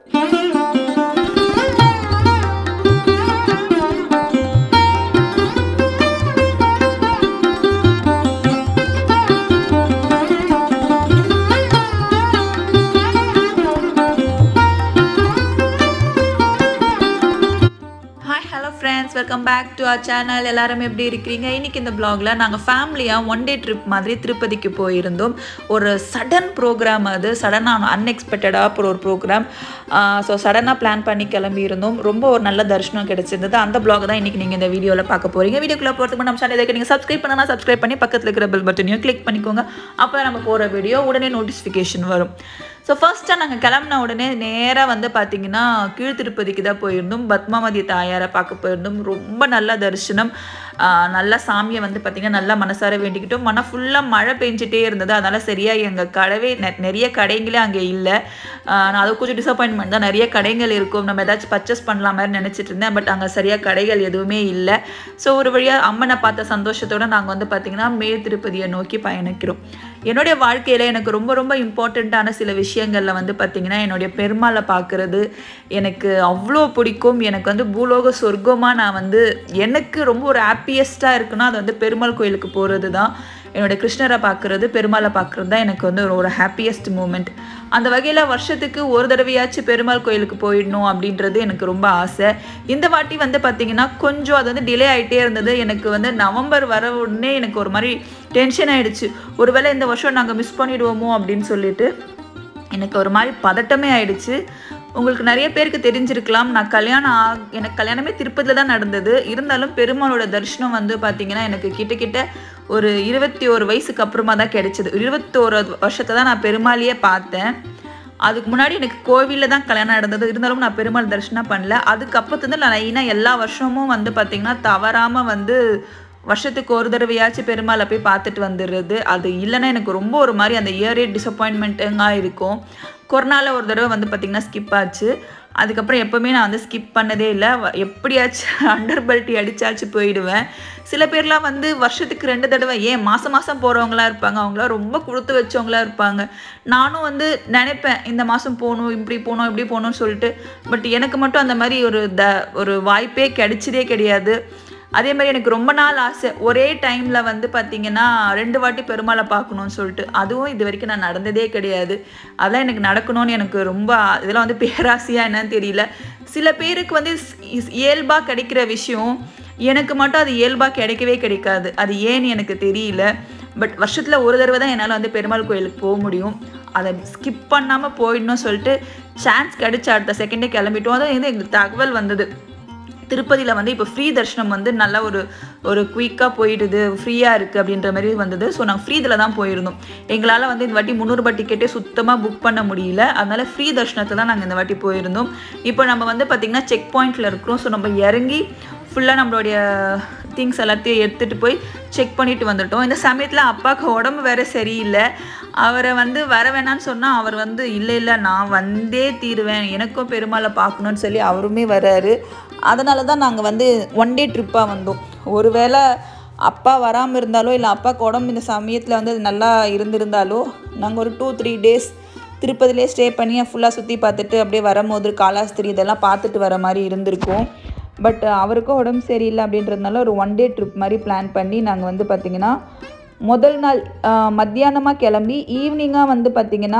hi hello friends welcome back to our channel எல்லாரும் எப்படி இருக்கிறீங்க இன்னைக்கு இந்த ப்ளாகில் நாங்கள் ஃபேமிலியாக ஒன் டே ட்ரிப் மாதிரி திருப்பதிக்கு போயிருந்தோம் ஒரு சடன் ப்ரோக்ராம் அது சடனாக அன்எக்ஸ்பெக்டடாக அப்புறம் ஒரு ப்ரோக்ராம் ஸோ சடனாக பிளான் பண்ணி கிளம்பி இருந்தோம் ரொம்ப ஒரு நல்ல தரிசனம் கிடைச்சிருந்தது அந்த ப்ளாக் தான் இன்றைக்கி நீங்கள் இந்த வீடியோவில் பார்க்க போகிறீங்க வீடியோக்குள்ளே போகிறதுக்கு நம்ம சேனல் இதுக்கு நீங்கள் சப்ஸ்கிரைப் பண்ணனா சப்ஸ்கிரைப் பண்ணி பக்கத்தில் இருக்கிற பெல் பட்டனையும் கிளிக் பண்ணிக்கோங்க அப்போ நம்ம போகிற வீடியோ உடனே நோட்டிஃபிகேஷன் வரும் ஸோ ஃபர்ஸ்ட்டாக நாங்கள் கிளம்புன உடனே நேராக வந்து பார்த்தீங்கன்னா கீழ் திருப்பதிக்கு தான் போயிருந்தோம் பத்மாவதி தாயாரை பார்க்க போயிருந்தோம் ரொம்ப நல்ல தரிசனம் ஆஹ் நல்ல சாமியை வந்து பார்த்திங்கன்னா நல்லா மனசார வேண்டிக்கிட்டோம் மனம் ஃபுல்லாக மழை பெஞ்சிட்டே இருந்தது அதனால் சரியாக எங்கள் கடவே நெ- நிறைய கடைங்களே அங்கே இல்லை ஆஹ் நான் அது கொஞ்சம் டிசப்பாயின்மெண்ட் தான் நிறைய கடைகள் இருக்கும் நம்ம ஏதாச்சும் பர்ச்சேஸ் பண்ணலாம் மாதிரி நினச்சிட்டு இருந்தேன் பட் அங்கே சரியாக கடைகள் எதுவுமே இல்லை ஸோ ஒரு வழியாக அம்மனை பார்த்த சந்தோஷத்தோடு நாங்கள் வந்து பார்த்திங்கன்னா மேல் திருப்பதியை நோக்கி பயணிக்கிறோம் என்னுடைய வாழ்க்கையில் எனக்கு ரொம்ப ரொம்ப இம்பார்ட்டண்ட்டான சில விஷயங்களில் வந்து பார்த்திங்கன்னா என்னுடைய பெருமாளை பார்க்குறது எனக்கு அவ்வளோ பிடிக்கும் எனக்கு வந்து பூலோக சொர்க்கமாக நான் வந்து எனக்கு ரொம்ப ஒரு ஹாப்பியஸ்ட்டாக இருக்குன்னா அது வந்து பெருமாள் கோயிலுக்கு போகிறது தான் என்னுடைய கிருஷ்ணரை பார்க்குறது பெருமாளை பார்க்குறது தான் எனக்கு வந்து ஒரு ஒரு ஹாப்பியஸ்ட் மூமெண்ட் அந்த வகையில் வருஷத்துக்கு ஒரு தடவையாச்சும் பெருமாள் கோயிலுக்கு போயிடணும் அப்படின்றது எனக்கு ரொம்ப ஆசை இந்த வாட்டி வந்து பார்த்திங்கன்னா கொஞ்சம் அது வந்து டிலே ஆகிட்டே இருந்தது எனக்கு வந்து நவம்பர் வர உடனே எனக்கு ஒரு மாதிரி டென்ஷன் ஆயிடுச்சு ஒருவேளை இந்த வருஷம் நாங்கள் மிஸ் பண்ணிடுவோமோ அப்படின்னு சொல்லிட்டு எனக்கு ஒரு மாதிரி பதட்டமே ஆயிடுச்சு உங்களுக்கு நிறைய பேருக்கு தெரிஞ்சிருக்கலாம் நான் கல்யாணம் ஆ எனக்கு கல்யாணமே திருப்பதியில் தான் நடந்தது இருந்தாலும் பெருமாளோட தரிசனம் வந்து பார்த்திங்கன்னா எனக்கு கிட்ட கிட்ட ஒரு இருபத்தி ஒரு வயசுக்கு அப்புறமா தான் கிடைச்சது இருபத்தோரு வருஷத்தை தான் நான் பெருமாளையே பார்த்தேன் அதுக்கு முன்னாடி எனக்கு கோவிலில் தான் கல்யாணம் நடந்தது இருந்தாலும் நான் பெருமாள் தரிசனம் பண்ணல அதுக்கப்புறத்துலேருந்து நான் லைனாக எல்லா வருஷமும் வந்து பார்த்திங்கன்னா தவறாமல் வந்து வருஷத்துக்கு ஒரு தடவையாச்சும் பெருமாளை போய் பார்த்துட்டு வந்துடுறது அது இல்லைன்னா எனக்கு ரொம்ப ஒரு மாதிரி அந்த இயரே டிசப்பாயின்மெண்ட்டுங்க இருக்கும் கொரோனாவில் ஒரு தடவை வந்து பார்த்திங்கன்னா ஸ்கிப் ஆச்சு அதுக்கப்புறம் எப்போவுமே நான் வந்து ஸ்கிப் பண்ணதே இல்லை வ- எப்படியாச்சும் அண்டர் பல்ட்டி அடிச்சாச்சு போயிடுவேன் சில பேர்லாம் வந்து வருஷத்துக்கு ரெண்டு தடவை ஏன் மாதம் மாதம் போகிறவங்களா இருப்பாங்க அவங்களாம் ரொம்ப கொடுத்து வச்சவங்களா இருப்பாங்க நானும் வந்து நினைப்பேன் இந்த மாதம் போகணும் இப்படி போகணும் இப்படி போகணும்னு சொல்லிட்டு பட் எனக்கு மட்டும் அந்த மாதிரி ஒரு த ஒரு வாய்ப்பே கிடைச்சதே கிடையாது அதே மாதிரி எனக்கு ரொம்ப நாள் ஆசை ஒரே டைமில் வந்து பார்த்திங்கன்னா ரெண்டு வாட்டி பெருமாளை பார்க்கணும்னு சொல்லிட்டு அதுவும் இது வரைக்கும் நான் நடந்ததே கிடையாது அதெல்லாம் எனக்கு நடக்கணும்னு எனக்கு ரொம்ப ஆ- இதெல்லாம் வந்து பேராசையாக என்னன்னு தெரியல சில பேருக்கு வந்து இயல்பாக கிடைக்கிற விஷயம் எனக்கு மட்டும் அது இயல்பாக கிடைக்கவே கிடைக்காது அது ஏன்னு எனக்கு தெரியல பட் வருஷத்தில் ஒரு தடவை தான் என்னால் வந்து பெருமாள் கோயிலுக்கு போக முடியும் அதை ஸ்கிப் பண்ணாமல் போயிடணும் சொல்லிட்டு சான்ஸ் கிடைச்ச அடுத்த செகண்டே கிளம்பிட்டோம் அதான் வந்து எங்களுக்கு தகவல் வந்தது திருப்பதியில் வந்து இப்போ ஃப்ரீ தர்ஷனம் வந்து நல்லா ஒரு ஒரு குயிக்காக போயிடுது ஃப்ரீயாக இருக்குது அப்படின்ற மாதிரி வந்தது ஸோ நாங்கள் ஃப்ரீ இதில் தான் போயிருந்தோம் எங்களால் வந்து இந்த வாட்டி முந்நூறுபா டிக்கெட்டே சுத்தமாக புக் பண்ண முடியல அதனால ஃப்ரீ தர்ஷனத்தில் தான் நாங்கள் இந்த வாட்டி போயிருந்தோம் இப்போ நம்ம வந்து பார்த்திங்கன்னா செக் பாயிண்ட்டில் இருக்கிறோம் ஸோ நம்ம இறங்கி ஃபுல்லாக நம்மளுடைய திங்ஸ் எல்லாத்தையும் எடுத்துகிட்டு போய் செக் பண்ணிட்டு வந்துட்டோம் இந்த சமயத்தில் அப்பாவுக்கு உடம்பு வேற சரியில்லை அவரை வந்து வர வேணான்னு சொன்னால் அவர் வந்து இல்லை இல்லை நான் வந்தே தீருவேன் எனக்கும் பெருமாளை பார்க்கணுன்னு சொல்லி அவருமே வராரு அதனால தான் நாங்கள் வந்து ஒன் டே ட்ரிப்பாக வந்தோம் ஒருவேளை அப்பா வராமல் இருந்தாலோ இல்லை அப்பாவுக்கு உடம்பு இந்த சமயத்தில் வந்து நல்லா இருந்திருந்தாலோ நாங்கள் ஒரு டூ த்ரீ டேஸ் திருப்பதிலே ஸ்டே பண்ணி ஃபுல்லாக சுற்றி பார்த்துட்டு அப்படியே வரும்போது காலாஸ்திரி இதெல்லாம் பார்த்துட்டு வர மாதிரி இருந்திருக்கும் பட் அவருக்கும் உடம்பு சரியில்லை அப்படின்றதுனால ஒரு ஒன் டே ட்ரிப் மாதிரி பிளான் பண்ணி நாங்கள் வந்து பார்த்திங்கன்னா முதல் நாள் மத்தியானமாக கிளம்பி ஈவினிங்காக வந்து பார்த்திங்கன்னா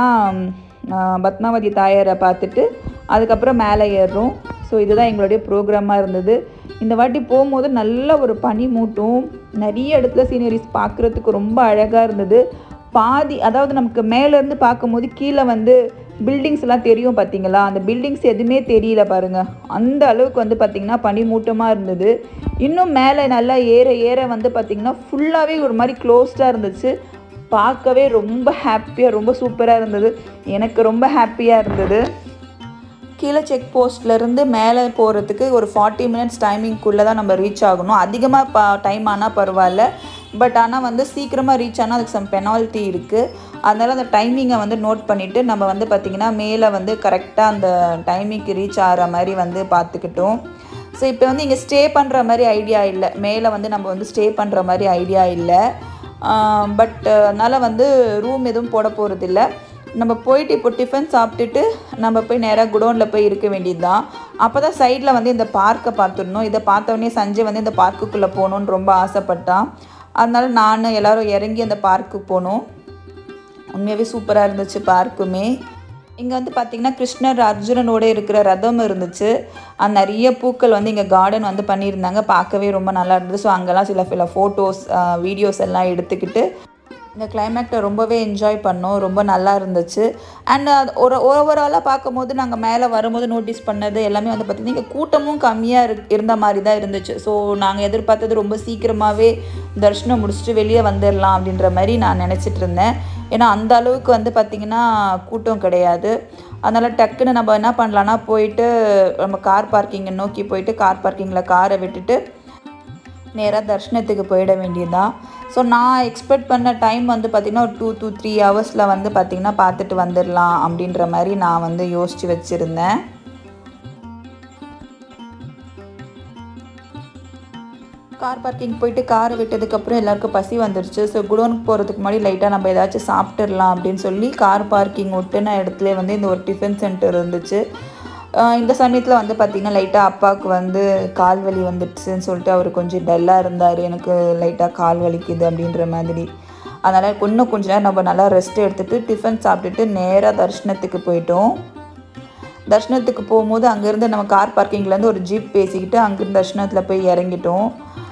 ஆஹ் பத்மாவதி தாயாரை பார்த்துட்டு அதுக்கப்புறம் மேலே ஏறுறோம் ஸோ இதுதான் எங்களுடைய ப்ரோக்ராமாக இருந்தது இந்த வாட்டி போகும்போது நல்ல ஒரு பனி மூட்டும் நிறைய இடத்துல சீனரிஸ் பார்க்குறதுக்கு ரொம்ப அழகாக இருந்தது பாதி அதாவது நமக்கு மேலேருந்து பார்க்கும்போது கீழே வந்து பில்டிங்ஸ் எல்லாம் தெரியும் பார்த்தீங்களா அந்த பில்டிங்ஸ் எதுவுமே தெரியல பாருங்க அந்த அளவுக்கு வந்து பார்த்தீங்கன்னா பனி மூட்டமாக இருந்தது இன்னும் மேலே நல்லா ஏற ஏற வந்து பார்த்தீங்கன்னா ஃபுல்லாகவே ஒரு மாதிரி க்ளோஸ்டாக இருந்துச்சு பார்க்கவே ரொம்ப ஹாப்பியாக ரொம்ப சூப்பராக இருந்தது எனக்கு ரொம்ப ஹாப்பியாக இருந்தது கீழே செக் போஸ்ட்லேருந்து மேலே போகிறதுக்கு ஒரு ஃபார்ட்டி மினிட்ஸ் டைமிங்குள்ளே தான் நம்ம ரீச் ஆகணும் அதிகமாக ப டைம் ஆனால் பரவாயில்ல பட் ஆனால் வந்து சீக்கிரமாக ரீச் ஆனால் அதுக்கு சம் பெனால்ட்டி இருக்குது அதனால் அந்த டைமிங்கை வந்து நோட் பண்ணிவிட்டு நம்ம வந்து பார்த்திங்கன்னா மேலே வந்து கரெக்டாக அந்த டைமிங்க்கு ரீச் ஆகிற மாதிரி வந்து பார்த்துக்கிட்டோம் ஸோ இப்போ வந்து இங்கே ஸ்டே பண்ணுற மாதிரி ஐடியா இல்லை மேலே வந்து நம்ம வந்து ஸ்டே பண்ணுற மாதிரி ஐடியா இல்லை பட் அதனால் வந்து ரூம் எதுவும் போட போகிறதில்ல நம்ம போயிட்டு இப்போ டிஃபன் சாப்பிட்டுட்டு நம்ம போய் நேராக குடோனில் போய் இருக்க வேண்டியது தான் அப்போ தான் சைடில் வந்து இந்த பார்க்கை பார்த்துடணும் இதை பார்த்தோடனே சஞ்சய் வந்து இந்த பார்க்குக்குள்ளே போகணுன்னு ரொம்ப ஆசைப்பட்டான் அதனால நான் எல்லோரும் இறங்கி அந்த பார்க்குக்கு போனோம் உண்மையாகவே சூப்பராக இருந்துச்சு பார்க்குமே இங்கே வந்து பார்த்திங்கன்னா கிருஷ்ணர் அர்ஜுனனோட இருக்கிற ரதம் இருந்துச்சு அது நிறைய பூக்கள் வந்து இங்கே கார்டன் வந்து பண்ணியிருந்தாங்க பார்க்கவே ரொம்ப நல்லா இருந்தது ஸோ அங்கெல்லாம் சில சில ஃபோட்டோஸ் வீடியோஸ் எல்லாம் எடுத்துக்கிட்டு இந்த கிளைமேட்டை ரொம்பவே என்ஜாய் பண்ணோம் ரொம்ப நல்லா இருந்துச்சு அண்ட் ஒரு ஓவராலாக பார்க்கும்போது நாங்கள் மேலே வரும்போது நோட்டீஸ் பண்ணது எல்லாமே வந்து பார்த்திங்கன்னா இங்கே கூட்டமும் கம்மியாக இரு இருந்த மாதிரி தான் இருந்துச்சு ஸோ நாங்கள் எதிர்பார்த்தது ரொம்ப சீக்கிரமாகவே தரிசனம் முடிச்சுட்டு வெளியே வந்துடலாம் அப்படின்ற மாதிரி நான் நினச்சிட்டு இருந்தேன் ஏன்னா அந்த அளவுக்கு வந்து பார்த்திங்கன்னா கூட்டம் கிடையாது அதனால் டக்குன்னு நம்ம என்ன பண்ணலான்னா போயிட்டு நம்ம கார் பார்க்கிங்கை நோக்கி போயிட்டு கார் பார்க்கிங்கில் காரை விட்டுட்டு நேராக தர்ஷனத்துக்கு போயிட வேண்டியதுதான் ஸோ நான் எக்ஸ்பெக்ட் பண்ண டைம் வந்து பார்த்திங்கன்னா ஒரு டூ டூ த்ரீ ஹவர்ஸில் வந்து பார்த்திங்கன்னா பார்த்துட்டு வந்துடலாம் அப்படின்ற மாதிரி நான் வந்து யோசித்து வச்சுருந்தேன் கார் பார்க்கிங் போயிட்டு காரை விட்டதுக்கப்புறம் எல்லாருக்கும் பசி வந்துருச்சு ஸோ குடோனுக்கு போகிறதுக்கு முன்னாடி லைட்டாக நம்ம ஏதாச்சும் சாப்பிட்டுடலாம் அப்படின்னு சொல்லி கார் பார்க்கிங் ஒட்டுன இடத்துல வந்து இந்த ஒரு டிஃபன் சென்டர் இருந்துச்சு ஆஹ் இந்த சமயத்தில் வந்து பார்த்திங்கன்னா லைட்டாக அப்பாவுக்கு வந்து கால் வலி வந்துடுச்சுன்னு சொல்லிட்டு அவர் கொஞ்சம் டல்லாக இருந்தார் எனக்கு லைட்டாக கால் வலிக்குது அப்படின்ற மாதிரி அதனால் இன்னும் கொஞ்ச நேரம் நம்ம நல்லா ரெஸ்ட் எடுத்துகிட்டு டிஃபன் சாப்பிட்டுட்டு நேராக தரிசனத்துக்கு போயிட்டோம் தர்ஷனத்துக்கு போகும்போது அங்கேருந்து நம்ம கார் பார்க்கிங்லேருந்து ஒரு ஜீப் பேசிக்கிட்டு அங்கேருந்து தர்ஷனத்தில் போய் இறங்கிட்டோம்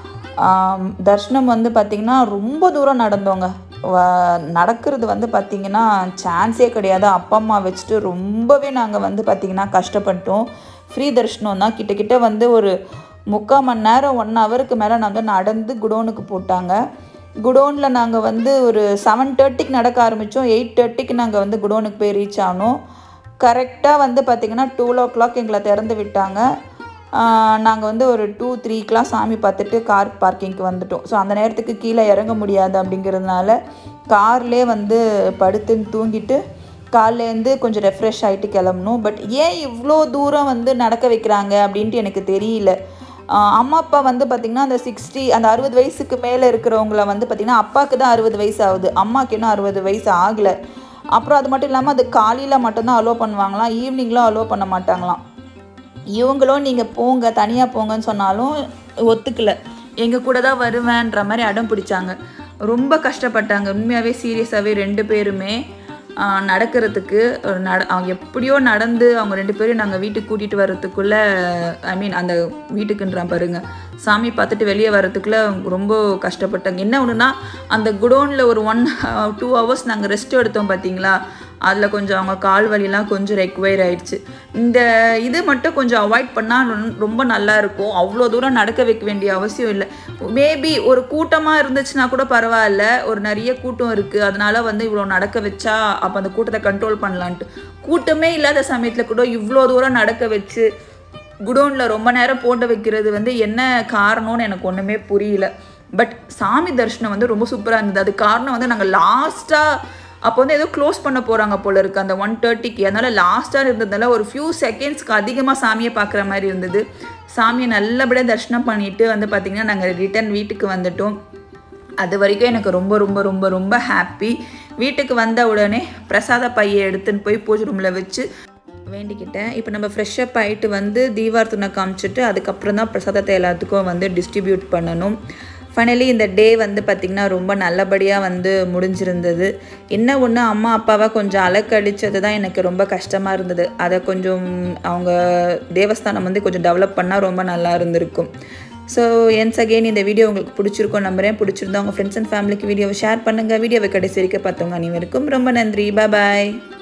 ஆம், தர்ஷனம் வந்து பார்த்திங்கன்னா ரொம்ப தூரம் நடந்தோங்க வ- நடக்கிறது வந்து பார்த்திங்கன்னா சான்ஸே கிடையாது அப்பா அம்மா வச்சுட்டு ரொம்பவே நாங்கள் வந்து பார்த்திங்கன்னா கஷ்டப்பட்டோம் ஃப்ரீ தர்ஷனம் தான் கிட்ட கிட்ட வந்து ஒரு முக்கால் மணி நேரம் ஒன் ஹவருக்கு மேலே நான் வந்து நடந்து குடோனுக்கு போட்டாங்க குடோனில் நாங்கள் வந்து ஒரு செவன் தேர்ட்டிக்கு நடக்க ஆரம்பித்தோம் எயிட் தேர்ட்டிக்கு நாங்கள் வந்து குடோனுக்கு போய் ரீச் ஆனோம் கரெக்டாக வந்து பார்த்திங்கன்னா டூ ஓ கிளாக் எங்களை திறந்து விட்டாங்க நாங்கள் வந்து ஒரு டூ த்ரீக்கெலாம் சாமி பார்த்துட்டு கார் பார்க்கிங்க்கு வந்துட்டோம் ஸோ அந்த நேரத்துக்கு கீழே இறங்க முடியாது அப்படிங்கிறதுனால கார்லேயே வந்து படுத்துன்னு தூங்கிட்டு காலையிலேருந்து கொஞ்சம் ரெஃப்ரெஷ் ஆகிட்டு கிளம்பணும் பட் ஏன் இவ்வளோ தூரம் வந்து நடக்க வைக்கிறாங்க அப்படின்ட்டு எனக்கு தெரியல ஆஹ் அம்மா அப்பா வந்து பார்த்திங்கன்னா அந்த சிக்ஸ்டி அந்த அறுபது வயசுக்கு மேலே இருக்கிறவங்கள வந்து பார்த்திங்கன்னா அப்பாவுக்கு தான் அறுபது வயசு ஆகுது அம்மாவுக்கு இன்னும் அறுபது வயசு ஆகலை அப்புறம் அது மட்டும் இல்லாமல் அது காலையில் மட்டும்தான் அலோவ் பண்ணுவாங்களாம் ஈவினிங்லாம் அலோவ் பண்ண மாட்டாங்களாம் இவங்களும் நீங்கள் போங்க தனியாக போங்கன்னு சொன்னாலும் ஒத்துக்கல எங்கள் கூட தான் வருவேன்ற மாதிரி அடம் பிடிச்சாங்க ரொம்ப கஷ்டப்பட்டாங்க உண்மையாகவே சீரியஸாகவே ரெண்டு பேருமே ஆஹ், நடக்கிறதுக்கு ஒரு நட அவங்க எப்படியோ நடந்து அவங்க ரெண்டு பேரும் நாங்கள் வீட்டுக்கு கூட்டிகிட்டு வர்றதுக்குள்ளே ஐ மீன் அந்த வீட்டுக்குன்றான் பாருங்க சாமி பார்த்துட்டு வெளியே வர்றதுக்குள்ளே ரொம்ப கஷ்டப்பட்டாங்க என்ன ஒன்றுனா அந்த குடோனில் ஒரு ஒன் டூ ஹவர்ஸ் நாங்கள் ரெஸ்ட் எடுத்தோம் பார்த்தீங்களா அதில் கொஞ்சம் அவங்க கால் வலிலாம் கொஞ்சம் ரெக்வயர் ஆயிடுச்சு இந்த இது மட்டும் கொஞ்சம் அவாய்ட் பண்ணால் ரொம்ப நல்லா இருக்கும் அவ்வளோ தூரம் நடக்க வைக்க வேண்டிய அவசியம் இல்லை மேபி ஒரு கூட்டமாக இருந்துச்சுன்னா கூட பரவாயில்ல ஒரு நிறைய கூட்டம் இருக்குது அதனால வந்து இவ்வளோ நடக்க வச்சா அப்போ அந்த கூட்டத்தை கண்ட்ரோல் பண்ணலான்ட்டு கூட்டமே இல்லாத சமயத்தில் கூட இவ்வளோ தூரம் நடக்க வச்சு குடோனில் ரொம்ப நேரம் போட்டு வைக்கிறது வந்து என்ன காரணம்னு எனக்கு ஒன்றுமே புரியல பட் சாமி தரிசனம் வந்து ரொம்ப சூப்பராக இருந்தது அது காரணம் வந்து நாங்கள் லாஸ்ட்டாக அப்போ வந்து ஏதோ க்ளோஸ் பண்ண போகிறாங்க போல இருக்குது அந்த ஒன் தேர்ட்டிக்கு அதனால் லாஸ்ட்டாக இருந்ததுனால ஒரு ஃபியூ செகண்ட்ஸ்க்கு அதிகமாக சாமியை பார்க்குற மாதிரி இருந்தது சாமியை நல்லபடியாக தரிசனம் பண்ணிட்டு வந்து பார்த்திங்கன்னா நாங்கள் ரிட்டர்ன் வீட்டுக்கு வந்துட்டோம் அது வரைக்கும் எனக்கு ரொம்ப ரொம்ப ரொம்ப ரொம்ப ஹாப்பி வீட்டுக்கு வந்த உடனே பிரசாத பையை எடுத்துன்னு போய் பூஜை ரூமில் வச்சு வேண்டிக்கிட்டேன் இப்போ நம்ம ஃப்ரெஷ்ஷப் ஆகிட்டு வந்து தீபார்த்தனை காமிச்சிட்டு அதுக்கப்புறம் தான் பிரசாதத்தை எல்லாத்துக்கும் வந்து டிஸ்ட்ரிபியூட் பண்ணணும் ஃபைனலி இந்த டே வந்து பார்த்திங்கன்னா ரொம்ப நல்லபடியாக வந்து முடிஞ்சிருந்தது என்ன ஒன்று அம்மா அப்பாவை கொஞ்சம் அலக்கழிச்சது தான் எனக்கு ரொம்ப கஷ்டமாக இருந்தது அதை கொஞ்சம் அவங்க தேவஸ்தானம் வந்து கொஞ்சம் டெவலப் பண்ணால் ரொம்ப நல்லா இருந்திருக்கும் ஸோ என்ஸ் அகெயின் இந்த வீடியோ உங்களுக்கு பிடிச்சிருக்கும் நம்புறேன் பிடிச்சிருந்தா உங்கள் ஃப்ரெண்ட்ஸ் அண்ட் ஃபேமிலிக்கு வீடியோவை ஷேர் பண்ணுங்கள் வீடியோவை கடைசி வரைக்கும் பார்த்தவங்க அனைவருக்கும் ரொம்ப நன்றி பாய்